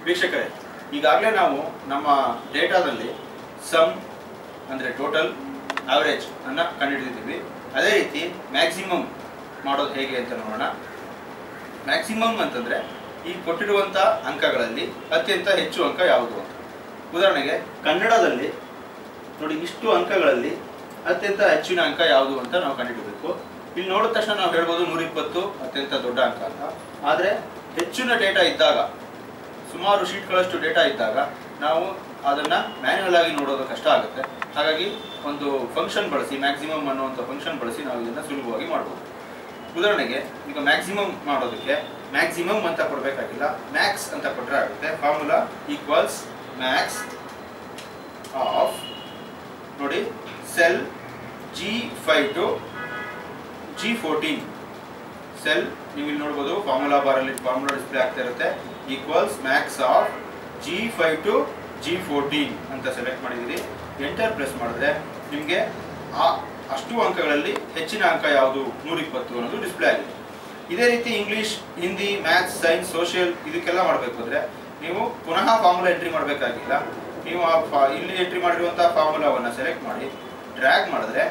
ವೀಕ್ಷಕರೇ ಈಗಾಗಲೇ ನಾವು ನಮ್ಮ ಡೇಟಾದಲ್ಲಿ ಸಮ್ ಅಂದರೆ ಟೋಟಲ್ ಆವರೇಜ್ ಅನ್ನ ಕಂಡುಹಿಡಿದಿದ್ದೀವಿ ಅದೇ ರೀತಿ ಮ್ಯಾಕ್ಸಿಮಮ್ ಮಾಡೋದು ಹೇಗೆ ಅಂತ ನೋಡೋಣ ಮ್ಯಾಕ್ಸಿಮಮ್ ಅಂತಂದರೆ ಈ ಕೊಟ್ಟಿರುವಂಥ ಅಂಕಗಳಲ್ಲಿ ಅತ್ಯಂತ ಹೆಚ್ಚು ಅಂಕ ಯಾವುದು ಅಂತ ಉದಾಹರಣೆಗೆ ಕನ್ನಡದಲ್ಲಿ ನೋಡಿ ಇಷ್ಟು ಅಂಕಗಳಲ್ಲಿ ಅತ್ಯಂತ ಹೆಚ್ಚಿನ ಅಂಕ ಯಾವುದು ಅಂತ ನಾವು ಕಂಡುಹಿಡಬೇಕು ಇಲ್ಲಿ ನೋಡಿದ ತಕ್ಷಣ ನಾವು ಹೇಳ್ಬೋದು ನೂರಿಪ್ಪತ್ತು ಅತ್ಯಂತ ದೊಡ್ಡ ಅಂಕ ಅಂತ ಆದರೆ ಹೆಚ್ಚಿನ ಡೇಟಾ ಇದ್ದಾಗ ಸುಮಾರು ಶೀಟ್ಗಳಷ್ಟು ಡೇಟಾ ಇದ್ದಾಗ ನಾವು ಅದನ್ನು ಮ್ಯಾನ್ಯುವಲ್ ಆಗಿ ನೋಡೋದು ಕಷ್ಟ ಆಗುತ್ತೆ ಹಾಗಾಗಿ ಒಂದು ಫಂಕ್ಷನ್ ಬಳಸಿ ಮ್ಯಾಕ್ಸಿಮಮ್ ಅನ್ನುವಂಥ ಫಂಕ್ಷನ್ ಬಳಸಿ ನಾವು ಇದನ್ನು ಸುಲಭವಾಗಿ ಮಾಡ್ಬೋದು ಉದಾಹರಣೆಗೆ ಈಗ ಮ್ಯಾಕ್ಸಿಮಮ್ ಮಾಡೋದಕ್ಕೆ ಮ್ಯಾಕ್ಸಿಮಮ್ ಅಂತ ಕೊಡಬೇಕಾಗಿಲ್ಲ ಮ್ಯಾಕ್ಸ್ ಅಂತ ಕೊಟ್ಟರೆ ಆಗುತ್ತೆ ಫಾರ್ಮುಲಾ ಈಕ್ವಲ್ಸ್ ಮ್ಯಾಕ್ಸ್ ಆಫ್ ನೋಡಿ cell G five to G fourteen cell ನೀವು ಇಲ್ಲಿ ನೋಡ್ಬೋದು ಫಾರ್ಮುಲಾ ಬಾರಲ್ಲಿ ಫಾರ್ಮುಲಾ ಡಿಸ್ಪ್ಲೇ ಆಗ್ತಾ ಇರುತ್ತೆ equals max of G five to G fourteen ಅಂತ ಸೆಲೆಕ್ಟ್ ಮಾಡಿದ್ದೀರಿ ಎಂಟರ್ ಪ್ರೆಸ್ ಮಾಡಿದ್ರೆ ನಿಮಗೆ ಆ ಅಷ್ಟು ಅಂಕಗಳಲ್ಲಿ ಹೆಚ್ಚಿನ ಅಂಕ ಯಾವುದು ನೂರಿಪ್ಪತ್ತು ಅನ್ನೋದು ಡಿಸ್ಪ್ಲೇ ಆಗಿದೆ ಇದೇ ರೀತಿ English Hindi maths science social ಇದಕ್ಕೆಲ್ಲ ಮಾಡಬೇಕು ಅಂದರೆ ನೀವು ಪುನಃ ಫಾರ್ಮುಲಾ ಎಂಟ್ರಿ ಮಾಡಬೇಕಾಗಿಲ್ಲ ನೀವು ಆ ಫಾ ಇಲ್ಲಿ ಎಂಟ್ರಿ ಮಾಡಿರುವಂತಹ ಫಾರ್ಮುಲಾವನ್ನು ಸೆಲೆಕ್ಟ್ ಮಾಡಿ ಡ್ರ್ಯಾಗ್ ಮಾಡಿದ್ರೆ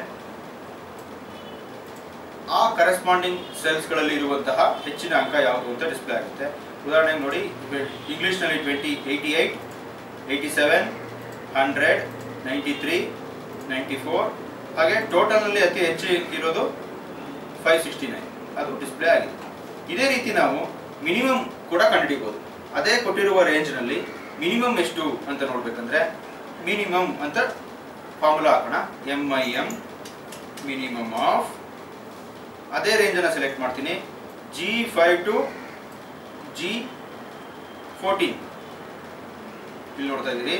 ಆ ಕರೆಸ್ಪಾಂಡಿಂಗ್ ಸೆಲ್ಸ್ಗಳಲ್ಲಿ ಇರುವಂತಹ ಹೆಚ್ಚಿನ ಅಂಕ ಯಾವುದು ಅಂತ ಡಿಸ್ಪ್ಲೇ ಆಗುತ್ತೆ ಉದಾಹರಣೆಗೆ ನೋಡಿ ಇಂಗ್ಲೀಷ್ನಲ್ಲಿ twenty eighty eight eighty seven hundred ninety three ninety four ಹಾಗೆ ಟೋಟಲ್ನಲ್ಲಿ ಅತಿ ಹೆಚ್ಚು ಇರೋದು ಫೈವ್ ಸಿಕ್ಸ್ಟಿ ನೈನ್ ಅದು ಡಿಸ್ಪ್ಲೇ ಆಗಿದೆ ಇದೇ ರೀತಿ ನಾವು ಮಿನಿಮಮ್ ಕೂಡ ಕಂಡುಹಿಡಿಬೋದು ಅದೇ ಕೊಟ್ಟಿರುವ ರೇಂಜ್ನಲ್ಲಿ ಮಿನಿಮಮ್ ಎಷ್ಟು ಅಂತ ನೋಡ್ಬೇಕಂದ್ರೆ ಮಿನಿಮಮ್ ಅಂತ ಫಾರ್ಮುಲಾ ಹಾಕೋಣ M I M minimum of ಅದೇ ರೇಂಜನ್ನು ಸೆಲೆಕ್ಟ್ ಮಾಡ್ತೀನಿ G five to G fourteen ಇಲ್ಲಿ ನೋಡ್ತಾ ಇದ್ದೀರಿ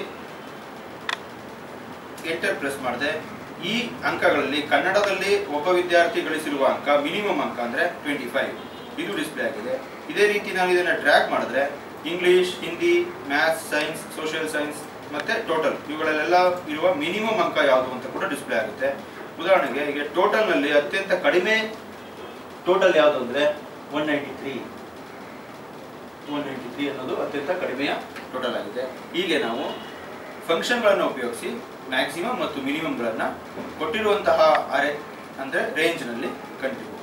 ಎಂಟರ್ ಪ್ರೆಸ್ ಮಾಡಿದೆ ಈ ಅಂಕಗಳಲ್ಲಿ ಕನ್ನಡದಲ್ಲಿ ಒಬ್ಬ ವಿದ್ಯಾರ್ಥಿ ಗಳಿಸಿರುವ ಅಂಕ ಮಿನಿಮಮ್ ಅಂಕ ಅಂದರೆ ಟ್ವೆಂಟಿ ಫೈವ್ ಇದು ಡಿಸ್ಪ್ಲೇ ಆಗಿದೆ ಇದೇ ರೀತಿ ನಾವು ಇದನ್ನು ಟ್ರ್ಯಾಕ್ ಮಾಡಿದ್ರೆ English Hindi maths science social science ಮತ್ತೆ ಟೋಟಲ್ ಇವುಗಳಲ್ಲೆಲ್ಲ ಇರುವ ಮಿನಿಮಮ್ ಅಂಕ ಯಾವುದು ಅಂತ ಕೂಡ ಡಿಸ್ಪ್ಲೇ ಆಗುತ್ತೆ ಉದಾಹರಣೆಗೆ ಈಗ ಟೋಟಲ್ನಲ್ಲಿ ಅತ್ಯಂತ ಕಡಿಮೆ ಟೋಟಲ್ ಯಾವುದು ಅಂದರೆ one ninety three one ninety three ಅನ್ನೋದು ಅತ್ಯಂತ ಕಡಿಮೆಯ ಟೋಟಲ್ ಆಗಿದೆ ಹೀಗೆ ನಾವು ಫಂಕ್ಷನ್ಗಳನ್ನು ಉಪಯೋಗಿಸಿ ಮ್ಯಾಕ್ಸಿಮಮ್ ಮತ್ತು ಮಿನಿಮಮ್ಗಳನ್ನು ಕೊಟ್ಟಿರುವಂತಹ ಅರೆ ಅಂದರೆ ರೇಂಜ್ನಲ್ಲಿ ಕಂಡುಹಿಡಿಯಬಹುದು